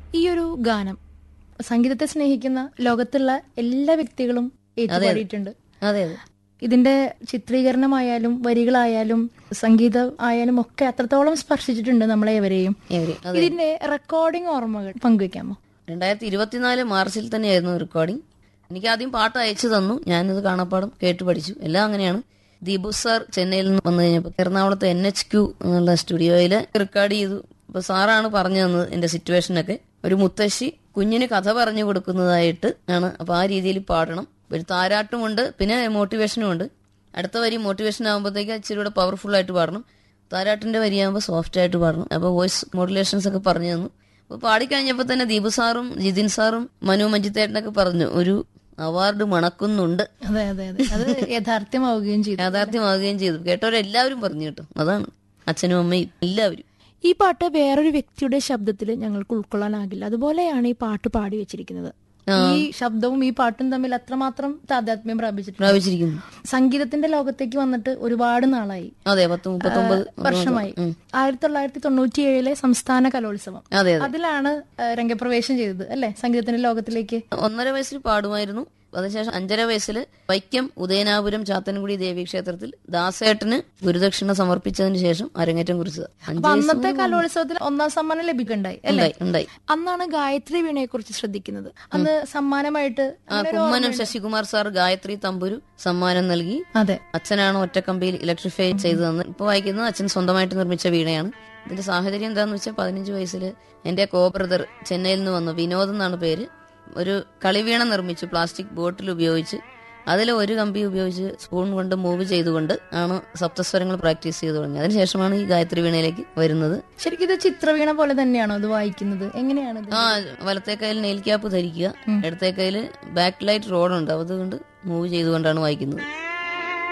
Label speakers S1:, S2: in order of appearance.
S1: ഈ ഒരു ഗാനം സംഗീതത്തെ സ്നേഹിക്കുന്ന ലോകത്തുള്ള എല്ലാ വ്യക്തികളും ഏറ്റുപാടിയിട്ടുണ്ട്
S2: അതെ അതെ
S1: ഇതിന്റെ ചിത്രീകരണമായാലും വരികളായാലും സംഗീതം ആയാലും ഒക്കെ അത്രത്തോളം സ്പർശിച്ചിട്ടുണ്ട് നമ്മളെ എവരെയും
S2: ഇവര് അതെ
S1: ഇതിന്റെ റെക്കോർഡിംഗ് ഓർമ്മകൾ പങ്കുവെക്കാമോ
S2: രണ്ടായിരത്തി ഇരുപത്തിനാല് മാർച്ചിൽ തന്നെയായിരുന്നു റെക്കോർഡിംഗ് എനിക്ക് ആദ്യം പാട്ട് അയച്ചു തന്നു ഞാനിത് കാണാപ്പാടം കേട്ട് പഠിച്ചു എല്ലാം അങ്ങനെയാണ് ദീപു സാർ ചെന്നൈയിൽ നിന്ന് വന്നു കഴിഞ്ഞപ്പോൾ എറണാകുളത്തെ എൻ എച്ച് ക്യൂ എന്നുള്ള സ്റ്റുഡിയോയിൽ റെക്കോർഡ് ചെയ്തു അപ്പൊ സാറാണ് പറഞ്ഞു തന്നത് എന്റെ സിറ്റുവേഷനൊക്കെ ഒരു മുത്തശ്ശി കുഞ്ഞിന് കഥ പറഞ്ഞു കൊടുക്കുന്നതായിട്ട് ആണ് അപ്പൊ ആ രീതിയിൽ പാടണം ഒരു താരാട്ടുമുണ്ട് പിന്നെ മോട്ടിവേഷനും ഉണ്ട് അടുത്ത വരി മോട്ടിവേഷൻ ആകുമ്പോഴത്തേക്ക് ഇച്ചിരി കൂടെ പവർഫുൾ ആയിട്ട് പാടണം താരാട്ടിന്റെ വരിയാകുമ്പോൾ സോഫ്റ്റ് ആയിട്ട് പാടണം അപ്പൊ വോയിസ് മോഡുലേഷൻസ് ഒക്കെ പറഞ്ഞു തന്നു അപ്പൊ പാടിക്കഴിഞ്ഞപ്പോ തന്നെ ദീപു സാറും ജിതിൻ സാറും മനു മഞ്ജിത്തേട്ടനൊക്കെ പറഞ്ഞു ഒരു അവാർഡ് മണക്കുന്നുണ്ട്
S1: അതെ അതെ അതെ അത് യഥാർത്ഥ്യമാവുകയും ചെയ്തു
S2: യാഥാർത്ഥ്യമാവുകയും ചെയ്തു കേട്ടവരെല്ലാവരും പറഞ്ഞു കേട്ടോ അതാണ് അച്ഛനും അമ്മയും എല്ലാവരും
S1: ഈ പാട്ട് വേറൊരു വ്യക്തിയുടെ ശബ്ദത്തിൽ ഞങ്ങൾക്ക് ഉൾക്കൊള്ളാനാകില്ല അതുപോലെയാണ് ഈ പാട്ട് പാടി വെച്ചിരിക്കുന്നത് ഈ ശബ്ദവും ഈ പാട്ടും തമ്മിൽ അത്രമാത്രം താതാത്മ്യം പ്രാപിച്ചിട്ടുണ്ട്
S2: പ്രാപിച്ചിരിക്കുന്നു
S1: സംഗീതത്തിന്റെ ലോകത്തേക്ക് വന്നിട്ട് ഒരുപാട് നാളായി
S2: അതെ പത്ത് മുപ്പത്തൊമ്പത്
S1: വർഷമായി ആയിരത്തി തൊള്ളായിരത്തി തൊണ്ണൂറ്റി ഏഴിലെ സംസ്ഥാന കലോത്സവം
S2: അതെ അതെ
S1: അതിലാണ് ആ, രംഗപ്രവേശം ചെയ്തത് അല്ലെ സംഗീതത്തിന്റെ ലോകത്തിലേക്ക്
S2: ഒന്നര വയസ്സിൽ പാടുമായിരുന്നു അതിനുശേഷം അഞ്ചര വയസ്സിൽ വൈക്കം ഉദയനാപുരം ചാത്തൻകുടി ദേവീക്ഷേത്രത്തിൽ ദാസേട്ടന് ഗുരുദക്ഷിണ സമർപ്പിച്ചതിന് ശേഷം അരങ്ങേറ്റം കുറിച്ചത് അഞ്ച്
S1: അപ്പൊ അന്നത്തെ കലോത്സവത്തിൽ ഒന്നാം സമ്മാനം ലഭിക്കണ്ടായി അല്ലെ
S2: ഉണ്ടായി ഉണ്ടായി
S1: അന്നാണ് ഗായത്രി വീണയെ കുറിച്ച് ശ്രദ്ധിക്കുന്നത് അന്ന് സമ്മാനമായിട്ട്
S2: ആ കുമ്മനം ശശികുമാർ സാർ ഗായത്രി തമ്പുരു സമ്മാനം നൽകി
S1: അതെ
S2: അച്ഛനാണ് ഒറ്റക്കമ്പിയിൽ ഇലക്ട്രിഫൈ ചെയ്തു തന്ന് ഇപ്പൊ വായിക്കുന്നത് അച്ഛൻ സ്വന്തമായിട്ട് നിർമ്മിച്ച വീണയാണ് ഇതിന്റെ സാഹചര്യം എന്താന്ന് വെച്ചാൽ പതിനഞ്ച് വയസ്സിൽ എന്റെ കോ ബ്രദർ ചെന്നൈയിൽ നിന്ന് വന്നു വിനോദ് എന്നാണ് പേര് ഒരു കളിവീണ നിർമ്മിച്ചു പ്ലാസ്റ്റിക് ബോട്ടിൽ ഉപയോഗിച്ച് അതിൽ ഒരു കമ്പി ഉപയോഗിച്ച് സ്പൂൺ കൊണ്ട് മൂവ് ചെയ്തുകൊണ്ട് ആണ് സപ്തസ്വരങ്ങൾ പ്രാക്ടീസ് ചെയ്തു തുടങ്ങി അതിനുശേഷമാണ് ഈ ഗായത്രി വീണയിലേക്ക് വരുന്നത്
S1: ശരിക്കും ഇത് ചിത്രവീണ പോലെ തന്നെയാണോ അത് വായിക്കുന്നത് എങ്ങനെയാണ് ഇത്
S2: ആ വലത്തെ കയ്യിൽ നെയിൽ ക്യാപ്പ് ധരിക്കുക ഇടത്തെ കയ്യിൽ ബാക്ക് ലൈറ്റ് റോഡുണ്ട് അതുകൊണ്ട് മൂവ് ചെയ്തുകൊണ്ടാണ് വായിക്കുന്നത്